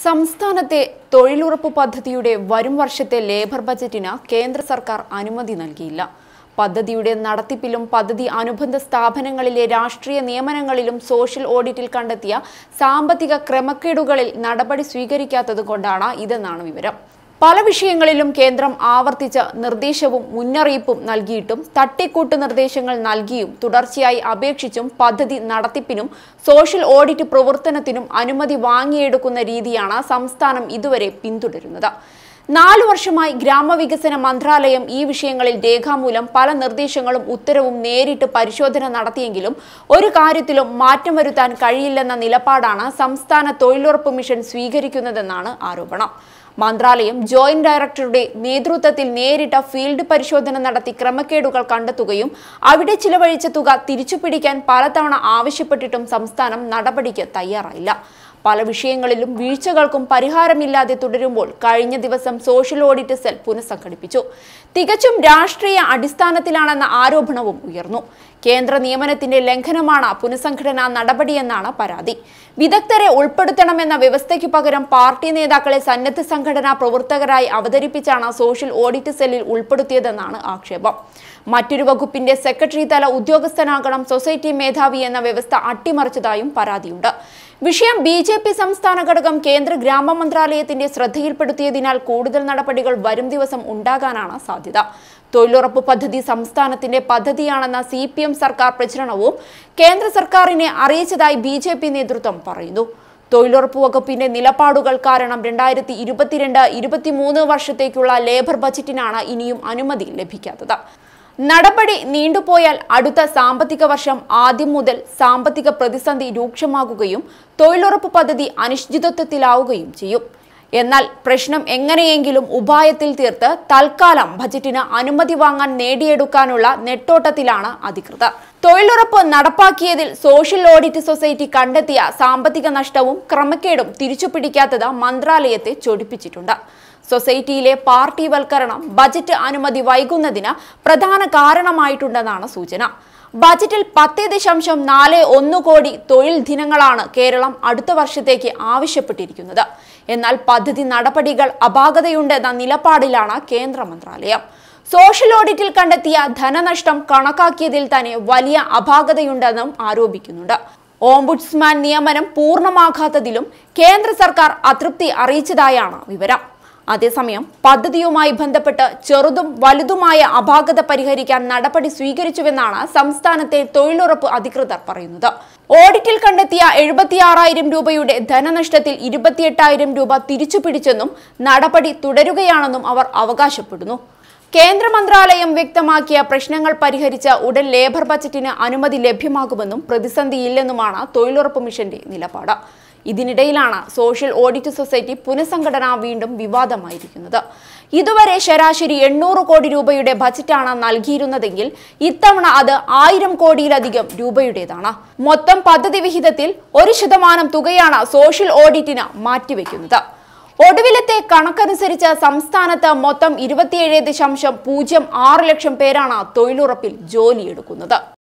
സംസ്ഥാനത്തെ തൊഴിലുറപ്പ് പദ്ധതിയുടെ വരും വർഷത്തെ ലേബർ ബജറ്റിന് കേന്ദ്ര സർക്കാർ അനുമതി നൽകിയില്ല പദ്ധതിയുടെ നടത്തിപ്പിലും പദ്ധതി അനുബന്ധ സ്ഥാപനങ്ങളിലെ രാഷ്ട്രീയ നിയമനങ്ങളിലും സോഷ്യൽ ഓഡിറ്റിൽ കണ്ടെത്തിയ സാമ്പത്തിക ക്രമക്കേടുകളിൽ നടപടി സ്വീകരിക്കാത്തതുകൊണ്ടാണ് ഇതെന്നാണ് വിവരം പല വിഷയങ്ങളിലും കേന്ദ്രം ആവർത്തിച്ച നിർദ്ദേശവും മുന്നറിയിപ്പും നൽകിയിട്ടും തട്ടിക്കൂട്ട് നിർദ്ദേശങ്ങൾ നൽകിയും തുടർച്ചയായി അപേക്ഷിച്ചും പദ്ധതി നടത്തിപ്പിനും സോഷ്യൽ ഓഡിറ്റ് പ്രവർത്തനത്തിനും അനുമതി വാങ്ങിയെടുക്കുന്ന രീതിയാണ് സംസ്ഥാനം ഇതുവരെ പിന്തുടരുന്നത് നാലു വർഷമായി ഗ്രാമവികസന മന്ത്രാലയം ഈ വിഷയങ്ങളിൽ രേഖാമൂലം പല നിർദ്ദേശങ്ങളും ഉത്തരവും നേരിട്ട് പരിശോധന നടത്തിയെങ്കിലും ഒരു കാര്യത്തിലും മാറ്റം വരുത്താൻ കഴിയില്ലെന്ന നിലപാടാണ് സംസ്ഥാന തൊഴിലുറപ്പ് മിഷൻ സ്വീകരിക്കുന്നതെന്നാണ് ആരോപണം മന്ത്രാലയം ജോയിന്റ് ഡയറക്ടറുടെ നേതൃത്വത്തിൽ നേരിട്ട ഫീൽഡ് പരിശോധന നടത്തി ക്രമക്കേടുകൾ കണ്ടെത്തുകയും അവിടെ ചിലവഴിച്ച തുക തിരിച്ചുപിടിക്കാൻ പലതവണ ആവശ്യപ്പെട്ടിട്ടും സംസ്ഥാനം നടപടിക്ക് തയ്യാറായില്ല പല വിഷയങ്ങളിലും വീഴ്ചകൾക്കും പരിഹാരമില്ലാതെ തുടരുമ്പോൾ കഴിഞ്ഞ ദിവസം സോഷ്യൽ ഓഡിറ്റ് സെൽ പുനഃസംഘടിപ്പിച്ചു തികച്ചും രാഷ്ട്രീയ അടിസ്ഥാനത്തിലാണെന്ന ആരോപണവും ഉയർന്നു കേന്ദ്ര നിയമനത്തിന്റെ ലംഘനമാണ് പുനഃസംഘടനാ നടപടിയെന്നാണ് പരാതി വിദഗ്ധരെ ഉൾപ്പെടുത്തണമെന്ന വ്യവസ്ഥയ്ക്ക് പകരം പാർട്ടി നേതാക്കളെ സന്നദ്ധ സംഘടനാ പ്രവർത്തകരായി അവതരിപ്പിച്ചാണ് സോഷ്യൽ ഓഡിറ്റ് സെല്ലിൽ ഉൾപ്പെടുത്തിയതെന്നാണ് ആക്ഷേപം മറ്റൊരു വകുപ്പിന്റെ സെക്രട്ടറി തല ഉദ്യോഗസ്ഥനാകണം സൊസൈറ്റി മേധാവി എന്ന വ്യവസ്ഥ അട്ടിമറിച്ചതായും പരാതിയുണ്ട് വിഷയം ബി ജെ പി സംസ്ഥാന ഘടകം കേന്ദ്ര ഗ്രാമ മന്ത്രാലയത്തിന്റെ ശ്രദ്ധയിൽപ്പെടുത്തിയതിനാൽ കൂടുതൽ നടപടികൾ വരും ദിവസം ഉണ്ടാകാനാണ് സാധ്യത തൊഴിലുറപ്പ് പദ്ധതി സംസ്ഥാനത്തിന്റെ പദ്ധതിയാണെന്ന സി പി എം സർക്കാർ പ്രചരണവും കേന്ദ്ര സർക്കാരിനെ അറിയിച്ചതായി ബി ജെ പി നേതൃത്വം പറയുന്നു തൊഴിലുറപ്പ് വകുപ്പിന്റെ നിലപാടുകൾ കാരണം രണ്ടായിരത്തി ഇരുപത്തിരണ്ട് ഇരുപത്തിമൂന്ന് വർഷത്തേക്കുള്ള ലേബർ ബജറ്റിനാണ് ഇനിയും അനുമതി ലഭിക്കാത്തത് നടപടി നീണ്ടുപോയാൽ അടുത്ത സാമ്പത്തിക വർഷം ആദ്യം മുതൽ സാമ്പത്തിക പ്രതിസന്ധി രൂക്ഷമാകുകയും തൊഴിലുറപ്പ് പദ്ധതി അനിശ്ചിതത്വത്തിലാവുകയും ചെയ്യും എന്നാൽ പ്രശ്നം എങ്ങനെയെങ്കിലും ഉപായത്തിൽ തീർത്ത് തൽക്കാലം ബജറ്റിന് അനുമതി വാങ്ങാൻ നേടിയെടുക്കാനുള്ള നെട്ടോട്ടത്തിലാണ് അധികൃതർ തൊഴിലുറപ്പ് നടപ്പാക്കിയതിൽ സോഷ്യൽ ഓഡിറ്റ് സൊസൈറ്റി കണ്ടെത്തിയ സാമ്പത്തിക നഷ്ടവും ക്രമക്കേടും തിരിച്ചുപിടിക്കാത്തത് മന്ത്രാലയത്തെ ചൊടിപ്പിച്ചിട്ടുണ്ട് സൊസൈറ്റിയിലെ പാർട്ടിവൽക്കരണം ബജറ്റ് അനുമതി വൈകുന്നതിന് പ്രധാന കാരണമായിട്ടുണ്ടെന്നാണ് സൂചന ബജറ്റിൽ പത്ത് ദശാംശം നാല് ഒന്ന് കോടി തൊഴിൽ ദിനങ്ങളാണ് കേരളം അടുത്ത വർഷത്തേക്ക് ആവശ്യപ്പെട്ടിരിക്കുന്നത് എന്നാൽ പദ്ധതി നടപടികൾ അപാകതയുണ്ടെന്ന നിലപാടിലാണ് കേന്ദ്ര മന്ത്രാലയം സോഷ്യൽ ഓഡിറ്റിൽ കണ്ടെത്തിയ ധനനഷ്ടം കണക്കാക്കിയതിൽ തന്നെ വലിയ അപാകതയുണ്ടെന്നും ആരോപിക്കുന്നുണ്ട് ഓംബുഡ്സ്മാൻ നിയമനം പൂർണ്ണമാകാത്തതിലും കേന്ദ്ര സർക്കാർ അതൃപ്തി അറിയിച്ചതായാണ് വിവരം അതേസമയം പദ്ധതിയുമായി ബന്ധപ്പെട്ട് ചെറുതും വലുതുമായ അപാകത പരിഹരിക്കാൻ നടപടി സ്വീകരിച്ചുവെന്നാണ് സംസ്ഥാനത്തെ തൊഴിലുറപ്പ് അധികൃതർ പറയുന്നത് ഓഡിറ്റിൽ കണ്ടെത്തിയ എഴുപത്തിയാറായിരം രൂപയുടെ ധനനഷ്ടത്തിൽ ഇരുപത്തിയെട്ടായിരം രൂപ തിരിച്ചു പിടിച്ചെന്നും നടപടി തുടരുകയാണെന്നും അവർ അവകാശപ്പെടുന്നു കേന്ദ്ര മന്ത്രാലയം വ്യക്തമാക്കിയ പ്രശ്നങ്ങൾ പരിഹരിച്ച ഉടൻ ലേബർ ബജറ്റിന് അനുമതി ലഭ്യമാകുമെന്നും പ്രതിസന്ധിയില്ലെന്നുമാണ് തൊഴിലുറപ്പ് മിഷന്റെ നിലപാട് ഇതിനിടയിലാണ് സോഷ്യൽ ഓഡിറ്റ് സൊസൈറ്റി പുനഃസംഘടന വീണ്ടും വിവാദമായിരിക്കുന്നത് ഇതുവരെ ശരാശരി എണ്ണൂറ് കോടി രൂപയുടെ ബജറ്റാണ് നൽകിയിരുന്നതെങ്കിൽ ഇത്തവണ അത് ആയിരം കോടിയിലധികം രൂപയുടേതാണ് മൊത്തം പദ്ധതി വിഹിതത്തിൽ ഒരു ശതമാനം തുകയാണ് സോഷ്യൽ ഓഡിറ്റിന് മാറ്റിവെക്കുന്നത് ഒടുവിലത്തെ കണക്കനുസരിച്ച് സംസ്ഥാനത്ത് മൊത്തം ഇരുപത്തിയേഴ് ദശാംശം പൂജ്യം ആറ് ലക്ഷം പേരാണ് തൊഴിലുറപ്പിൽ ജോലിയെടുക്കുന്നത്